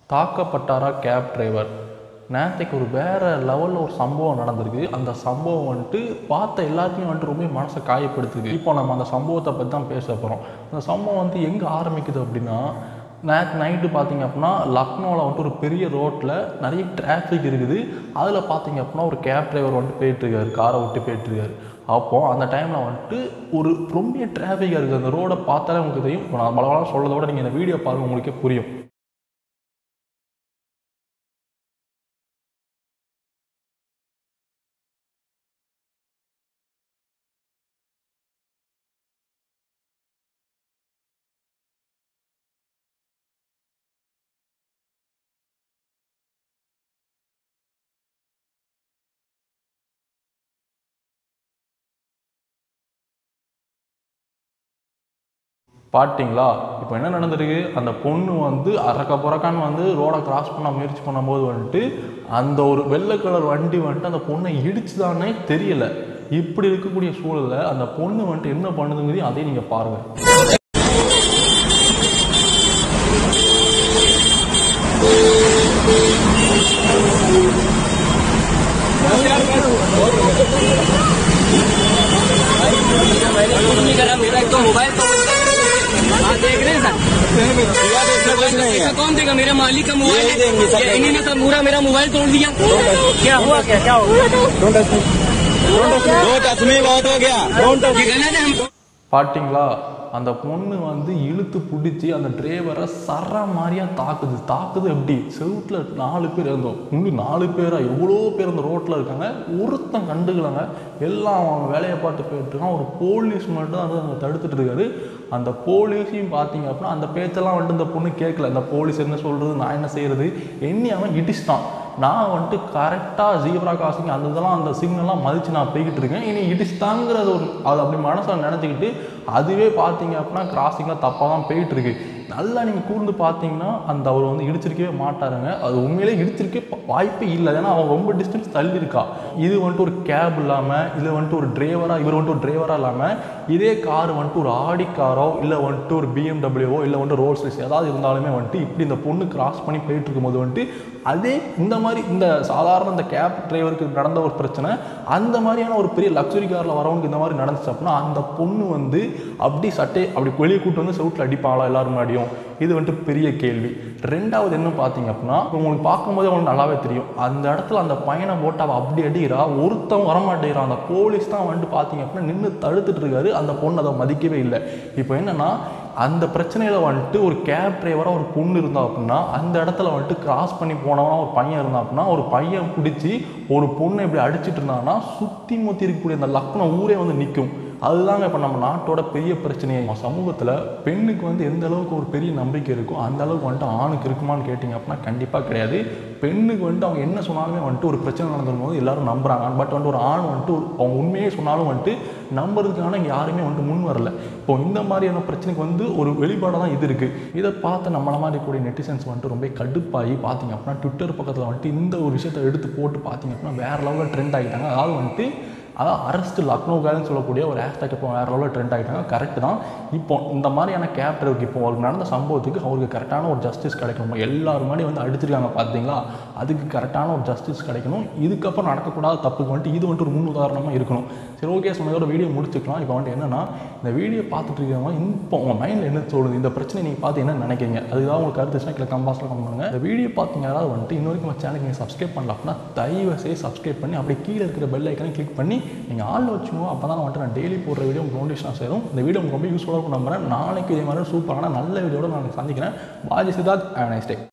தாக்கப்பட்டாரா cab driver நேற்றுக்கு ஒரு வேறு லெவலில் ஒரு சம்பவம் நடந்திருக்கு அந்த சம்பவம் வந்துட்டு பார்த்த எல்லாருக்குமே வந்துட்டு ரொம்ப மனசை காயப்படுத்துது இப்போ நம்ம அந்த சம்பவத்தை பற்றி தான் பேச போகிறோம் அந்த சம்பவம் வந்து எங்கே ஆரம்பிக்குது அப்படின்னா நேற்று நைட்டு பார்த்தீங்க அப்படின்னா லக்னோவில் வந்துட்டு ஒரு பெரிய ரோட்டில் நிறைய டிராஃபிக் இருக்குது அதில் பார்த்தீங்க அப்படின்னா ஒரு கேப் டிரைவர் வந்துட்டு போயிட்டுருக்காரு காரை விட்டு போயிட்டுருக்காரு அப்போது அந்த டைமில் வந்துட்டு ஒரு ரொம்ப டிராஃபிக்காக இருக்குது அந்த ரோடை பார்த்தாலே உங்களுக்கு தெரியும் இப்போ நான் பலவெல்லாம் சொல்றதை விட நீங்கள் இந்த வீடியோ பாருங்க உங்களுக்கே புரியும் பாட்டிங்களா இப்போ என்ன நடந்திருக்கு அந்த பொண்ணு வந்து அரக்க புறக்கான்னு வந்து ரோடை கிராஸ் பண்ண முயற்சி பண்ணும்போது வந்துட்டு அந்த ஒரு வெள்ளை கலர் வண்டி வந்துட்டு அந்த பொண்ணை இடிச்சுதானே தெரியல இப்படி இருக்கக்கூடிய சூழல்ல அந்த பொண்ணு வந்துட்டு என்ன பண்ணுதுங்கிறதையும் அதையும் நீங்கள் பாருங்கள் नहीं करा मेरा एक तो मोबाइल तो हाँ देख रहे हैं सर इसमें कुछ नहीं है पैसा कौन देगा मेरे मालिक का मोबाइल यही देंगे सब है इन्हीं ने सब पूरा मेरा मोबाइल तोड़ दिया क्या हुआ क्या क्या दो टच में बहुत हो गया ये गलत है हम பாட்டிங்களா அந்த பொண்ணு வந்து இழுத்து பிடிச்சி அந்த டிரைவரை சர மாதிரியா தாக்குது தாக்குது எப்படி செவுட்டில் நாலு பேர் இருந்தோம் இன்னும் நாலு பேரா எவ்வளோ பேர் அந்த ரோட்டில் இருக்காங்க ஒருத்தன் கண்டுக்கலங்க எல்லாம் அவன் வேலையை பார்த்து போயிட்டு இருக்கான் ஒரு போலீஸ் மட்டும் வந்து அங்கே தடுத்துட்டு இருக்காரு அந்த போலீஸையும் பார்த்தீங்க அப்படின்னா அந்த பேச்செல்லாம் வந்துட்டு இந்த பொண்ணு கேட்கல அந்த போலீஸ் என்ன சொல்கிறது நான் என்ன செய்யறது எண்ணி அவன் இடிச்சிட்டான் நான் வந்துட்டு கரெக்டாக ஜீப்ரா கிராசிங் அந்த இதெல்லாம் அந்த சிக்னல்லாம் மதித்து நான் போய்கிட்டு இருக்கேன் இனி இடிச்சுட்டாங்கிறது ஒரு அது அப்படி மனசில் நினச்சிக்கிட்டு அதுவே பார்த்தீங்க அப்படின்னா கிராசிங்கில் தப்பாக தான் போயிட்டு இருக்கு நல்லா நீங்கள் கூர்ந்து பார்த்தீங்கன்னா அந்த அவர் வந்து இடிச்சிருக்கவே மாட்டாருங்க அது உண்மையிலே இடிச்சிருக்கே ப- வாய்ப்பே இல்லை ஏன்னா அவன் ரொம்ப டிஸ்டன்ஸ் தள்ளி இருக்கா இது வந்துட்டு ஒரு கேப் இல்லாமல் இது வந்துட்டு ஒரு டிரைவராக இவர் வந்துட்டு ஒரு டிரைவராக இல்லாமல் இதே கார் வந்துட்டு ஒரு ஆடி காரோ இல்லை வந்துட்டு ஒரு பிஎம்டபிள்யூவோ இல்லை வந்துட்டு ரோல்ஸ் ரைஸ் ஏதாவது இருந்தாலுமே வந்துட்டு இப்படி இந்த பொண்ணு கிராஸ் பண்ணி போயிட்டு இருக்கும்போது வந்துட்டு அதே இந்த மாதிரி இந்த சாதாரண இந்த கேப் டிரைவருக்கு நடந்த ஒரு பிரச்சனை அந்த மாதிரியான ஒரு பெரிய லக்ஸுரி காரில் வரவனுக்கு இந்த மாதிரி நடந்துச்சு அப்படின்னா அந்த பொண்ணு வந்து அப்படி சட்டை அப்படி வெளியே கூட்டு வந்து செவுட்டில் அடிப்பாங்களா எல்லாரும் முன்னாடியும் இது வந்துட்டு பெரிய கேள்வி ரெண்டாவது என்ன பார்த்தீங்க அப்படின்னா இப்ப உங்களுக்கு பார்க்கும்போதே உங்களுக்கு நல்லாவே தெரியும் அந்த இடத்துல அந்த பையனை போட்டு அவள் அப்படி அடிக்கிறா ஒருத்தன் வரமாட்டேங்கிறான் அந்த போலீஸ் தான் வந்துட்டு பார்த்தீங்க அப்படின்னா நின்று தடுத்துட்டு இருக்காரு அந்த பொண்ணு அதை மதிக்கவே இல்லை இப்போ என்னன்னா அந்த பிரச்சனையில் வந்துட்டு ஒரு கேப் டிரைவராக ஒரு பொண்ணு இருந்தா அப்படின்னா அந்த இடத்துல வந்துட்டு கிராஸ் பண்ணி போனவனா ஒரு பையன் இருந்தா அப்படின்னா ஒரு பையன் பிடிச்சி ஒரு பொண்ணை இப்படி அடிச்சிட்டு இருந்தாங்கன்னா சுற்றி முத்தி இருக்கக்கூடிய அந்த லக்னோ ஊரே வந்து நிற்கும் அதுதாங்க இப்போ நம்ம நாட்டோட பெரிய பிரச்சனையே நம்ம சமூகத்தில் பெண்ணுக்கு வந்து எந்த அளவுக்கு ஒரு பெரிய நம்பிக்கை இருக்கோ அந்த அளவுக்கு வந்துட்டு ஆணுக்கு இருக்குமான்னு கேட்டிங்க அப்படின்னா கண்டிப்பாக கிடையாது பெண்ணுக்கு வந்துட்டு அவங்க என்ன சொன்னாலுமே வந்துட்டு ஒரு பிரச்சனை நடந்துடும் போது எல்லாரும் நம்புறாங்க பட் வந்துட்டு ஒரு ஆண் வந்துட்டு ஒரு- அவங்க உண்மையே சொன்னாலும் வந்துட்டு நம்புறதுக்கான இங்கே யாருமே வந்துட்டு முன் வரல இப்போ இந்த மாதிரியான பிரச்சனைக்கு வந்து ஒரு வெளிப்பாடாக தான் இது இருக்குது இதை பார்த்து நம்மள மாதிரி கூடிய நெட்டிசன்ஸ் வந்துட்டு ரொம்ப கடுப்பாகி பார்த்தீங்க அப்படின்னா ட்விட்டர் பக்கத்தில் வந்துட்டு இந்த ஒரு விஷயத்தை எடுத்து போட்டு பார்த்தீங்க அப்படின்னா வேறு லெவலில் ட்ரெண்ட் ஆகிட்டாங்க அதாவது வந்துட்டு அதாவது அரெஸ்ட் லக்னோ கேர்ள்னு சொல்லக்கூடிய ஒரு ஹேஷ்டாக் இப்போ வேறு லெவலில் ட்ரெண்ட் ஆகிட்டாங்க கரெக்ட் தான் இப்போ இந்த மாதிரியான கேப் டிரைவருக்கு இப்போ அவருக்கு நடந்த சம்பவத்துக்கு அவருக்கு கரெக்டான ஒரு ஜஸ்டிஸ் கிடைக்கணும் எல்லாரும் முன்னாடி வந்து அடிச்சிருக்காங்க பார்த்தீங்களா அதுக்கு கரெக்டான ஒரு ஜஸ்டிஸ் கிடைக்கணும் இதுக்கப்புறம் நடக்கக்கூடாத தப்புக்கு வந்துட்டு இது வந்துட்டு ஒரு முன் உதாரணமாக இருக்கணும் சரி ஓகே சொன்னதோட வீடியோ முடிச்சுக்கலாம் இப்போ வந்துட்டு என்னன்னா இந்த வீடியோ பார்த்துட்டு இருக்கிறவங்க இப்போ உங்கள் மைண்டில் என்ன தோணுது இந்த பிரச்சனை நீங்கள் பார்த்து என்ன நினைக்கிறீங்க அதுதான் உங்களுக்கு கருத்து கீழே கம்பாஸில் கமெண்ட் பண்ணுங்க இந்த வீடியோ பார்த்தீங்க யாராவது வந்துட்டு இன்ன வரைக்கும் நம்ம சேனலுக்கு நீங்கள் சப்ஸ்கிரைப் பண்ணல அப்படின்னா தயவு செய்து சப்ஸ்கிரைப் பண்ணி அப்படியே கீழே இருக்கிற பெல் ஐக்கனை கிளிக் பண்ணி நீங்கள் ஆள் வச்சுக்கோங்க அப்போ தான் வந்துட்டு நான் டெய்லி போடுற வீடியோ உங்களுக்கு நோட்டிஃபிகேஷன் சேரும் இந்த வீடியோ உங்களுக்கு ரொம்ப யூஸ்ஃபுல்லாக இருக்கும் நம்புறேன் நாளைக்கு இதே மாதிரி சூப்பரான நல்ல வீடியோட நான் சந்திக்கிறேன் பாஜி சித்தார்த் நைஸ் டே